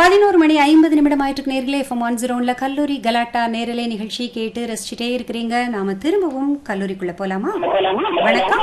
பதினோரு மணி ஐம்பது நிமிடம் ஆயிட்டு நேரில் எஃப்எம் ஒன் ஜீரோன்ல கல்லூரி கலாட்டா நேரலை நிகழ்ச்சி கேட்டு ரசிச்சுட்டே இருக்கிறீங்க நாம திரும்பவும் கல்லூரிக்குள்ள போலாமா வணக்கம்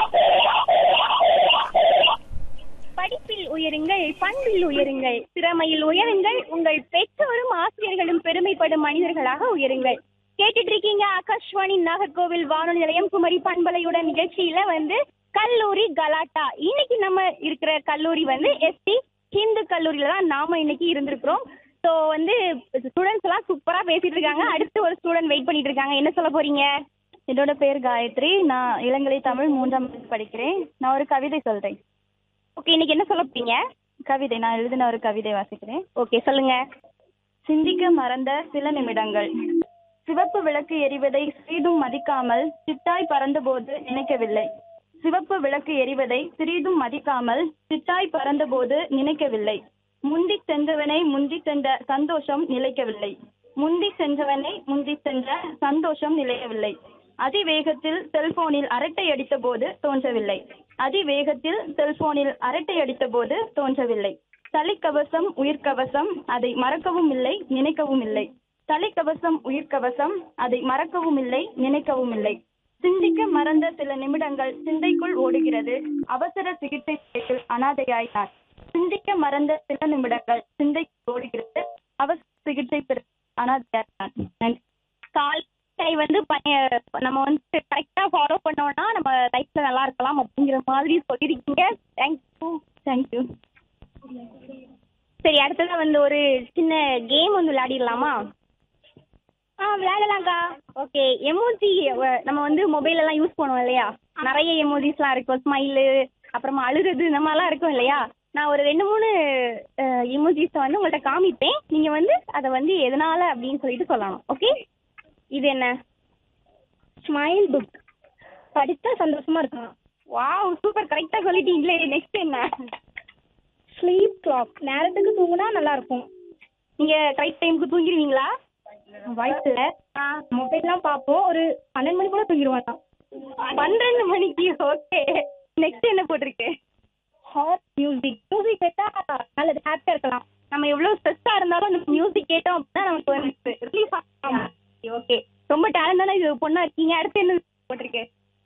படிப்பில் உயருங்கள் பண்பில் உயருங்கள் திறமையில் உயருங்கள் உங்கள் பெற்றோரும் ஆசிரியர்களும் பெருமைப்படும் மனிதர்களாக உயருங்கள் கேட்டுட்டு இருக்கீங்க ஆகாஷ்வாணி நாகர்கோவில் வானொலி நிலையம் குமரி பண்பலையோட நிகழ்ச்சியில வந்து கல்லூரி கலாட்டா இன்னைக்கு நம்ம இருக்கிற கல்லூரி வந்து எஸ்டி ஹிந்து கல்லூரியில தான் நாம இன்னைக்கு இருந்திருக்கிறோம் ஸோ வந்து ஸ்டூடெண்ட்ஸ் எல்லாம் சூப்பரா பேசிட்டு இருக்காங்க அடுத்து ஒரு ஸ்டூடெண்ட் வெயிட் பண்ணிட்டு இருக்காங்க என்ன சொல்ல போறீங்க என்னோட பேர் காயத்ரி நான் இளங்கலை தமிழ் மூன்றாம் வகுப்பு படிக்கிறேன் நான் ஒரு கவிதை சொல்றேன் ஓகே இன்னைக்கு என்ன சொல்ல போறீங்க கவிதை நான் எழுதின ஒரு கவிதை வாசிக்கிறேன் ஓகே சொல்லுங்க சிந்திக்க மறந்த சில நிமிடங்கள் சிவப்பு விளக்கு எரிவதை சிறிதும் மதிக்காமல் சிட்டாய் பறந்தபோது நினைக்கவில்லை சிவப்பு விளக்கு எரிவதை சிறிதும் மதிக்காமல் சிட்டாய் பறந்தபோது நினைக்கவில்லை முந்தி சென்றவனை முந்தி சென்ற சந்தோஷம் நிலைக்கவில்லை முந்தி சென்றவனை முந்தி சென்ற சந்தோஷம் நிலைக்கவில்லை அதிவேகத்தில் செல்போனில் அரட்டை அடித்த போது தோன்றவில்லை அதிவேகத்தில் செல்போனில் அரட்டை அடித்த போது தோன்றவில்லை தலைக்கவசம் உயிர்க்கவசம் அதை மறக்கவும் இல்லை நினைக்கவும் இல்லை தலைக்கவசம் உயிர்க்கவசம் அதை மறக்கவும் இல்லை நினைக்கவும் இல்லை சிந்திக்க மறந்த சில நிமிடங்கள் சிந்தைக்குள் ஓடுகிறது அவசர சிகிச்சை பிரிவில் அனாதையாய் நான் சிந்திக்க மறந்த சில நிமிடங்கள் சிந்தைக்குள் ஓடுகிறது அவசர சிகிச்சை பிரிவில் அனாதையாய் நான் நன்றி கால் கை வந்து ப- நம்ம வந்து கரெக்டா ஃபாலோ பண்ணோம்னா நம்ம லைஃப்ல நல்லா இருக்கலாம் அப்படிங்கிற மாதிரி சொல்லியிருக்கீங்க தேங்க்யூ தேங்க்யூ சரி அடுத்ததா வந்து ஒரு சின்ன கேம் வந்து விளையாடிடலாமா ஆ விளையாடலாம்க்கா ஓகே எமோஜி நம்ம வந்து மொபைல் எல்லாம் யூஸ் பண்ணுவோம் இல்லையா நிறைய எமோஜிஸ்லாம் இருக்கும் ஸ்மைலு அப்புறமா அழுகிறது இந்த மாதிரிலாம் இருக்கும் இல்லையா நான் ஒரு ரெண்டு மூணு எமோஜிஸை வந்து உங்கள்கிட்ட காமிப்பேன் நீங்கள் வந்து அதை வந்து எதனால அப்படின்னு சொல்லிட்டு சொல்லணும் ஓகே இது என்ன ஸ்மைல் புக் படித்தா சந்தோஷமா இருக்கும் வாவ் சூப்பர் கரெக்டாக சொல்லிட்டீங்களே நெக்ஸ்ட் என்ன ஸ்லீப் கிளாக் நேரத்துக்கு தூங்குனா நல்லா இருக்கும் நீங்கள் கரெக்ட் டைமுக்கு தூங்கிடுவீங்களா வாய்ப்பில்ல மொபைல்லாம் பார்ப்போம் ஒரு பன்னெண்டு மணி கூட தூங்கிடுவேன் பன்னெண்டு மணிக்கு ஓகே நெக்ஸ்ட் என்ன போட்டிருக்கு ஹாட் மியூசிக் மியூசிக் கேட்டா நல்லது ஹாப்பியா இருக்கலாம் நம்ம எவ்வளவு ஸ்ட்ரெஸ்ஸா இருந்தாலும் அந்த மியூசிக் கேட்டோம் அப்படின்னா நமக்கு வந்து ரிலீஃப் ஆகும் ஓகே ரொம்ப டேலண்டான இது பொண்ணா இருக்கீங்க அடுத்து என்ன போட்டிருக்கு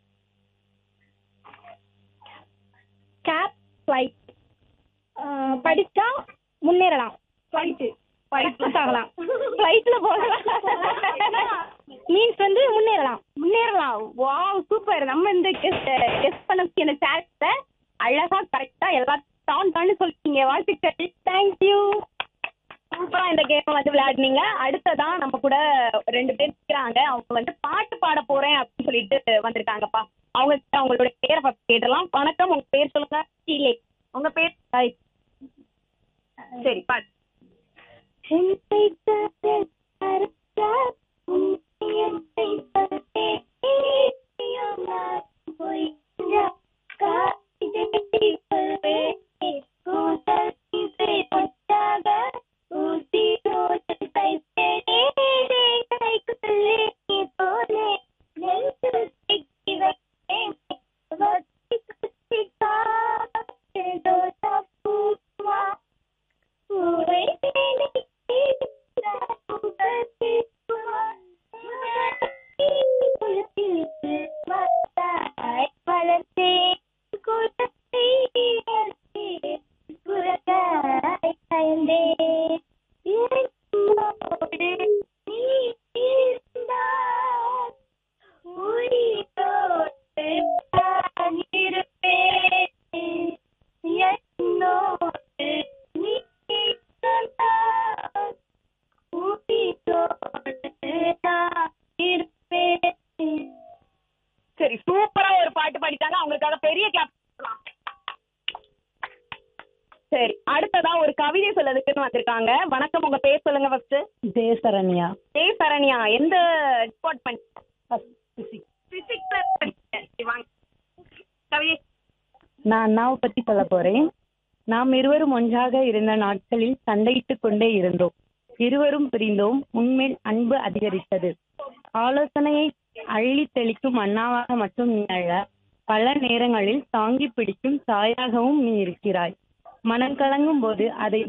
கேப் ஃப்ளைட் படிச்சா முன்னேறலாம் ஃப்ளைட்டு ஃப்ளைட் ஆகலாம் ஃப்ளைட்ல போகலாம் மீன்ஸ் வந்து முன்னேறலாம் முன்னேறலாம் வாவ் சூப்பர் நம்ம இந்த கெஸ்ட் பண்ண இந்த சேலத்தை அழகா கரெக்டா எல்லா டான் டான்னு சொல்லிட்டீங்க வாழ்த்துக்கள் தேங்க்யூ சூப்பரா இந்த கேம் வந்து விளையாடுனீங்க அடுத்ததா நம்ம கூட ரெண்டு பேர் இருக்கிறாங்க அவங்க வந்து பாட்டு பாட போறேன் அப்படின்னு சொல்லிட்டு வந்திருக்காங்கப்பா அவங்க கிட்ட அவங்களோட பேரை first கேட்டலாம் வணக்கம் உங்க பேர் சொல்லுங்க ஷீலே உங்க பேர் ஹாய் சரி பாட்டு சரி சூப்பரா ஒரு பாட்டு பாடிட்டாங்க அவங்களுக்காக பெரிய கிளாப் சரி அடுத்ததா ஒரு கவிதை சொல்லதுக்குன்னு வந்திருக்காங்க வணக்கம் உங்க பேர் சொல்லுங்க ஃபர்ஸ்ட் தேசரண்யா ஜே சரண்யா எந்த டிபார்ட்மெண்ட் பிசிக்ஸ் பிசிக்ஸ் வாங்க கவிதை நான் அண்ணாவை பத்தி சொல்ல போறேன் நாம் இருவரும் ஒன்றாக இருந்த நாட்களில் சண்டையிட்டுக் கொண்டே இருந்தோம் இருவரும் பிரிந்தோம் உன்மேல் அன்பு அதிகரித்தது ஆலோசனையை அள்ளி தெளிக்கும் அண்ணாவாக மட்டும் நீ அல்ல பல நேரங்களில் தாங்கி பிடிக்கும் தாயாகவும் நீ இருக்கிறாய் மனம் கலங்கும் போது அதை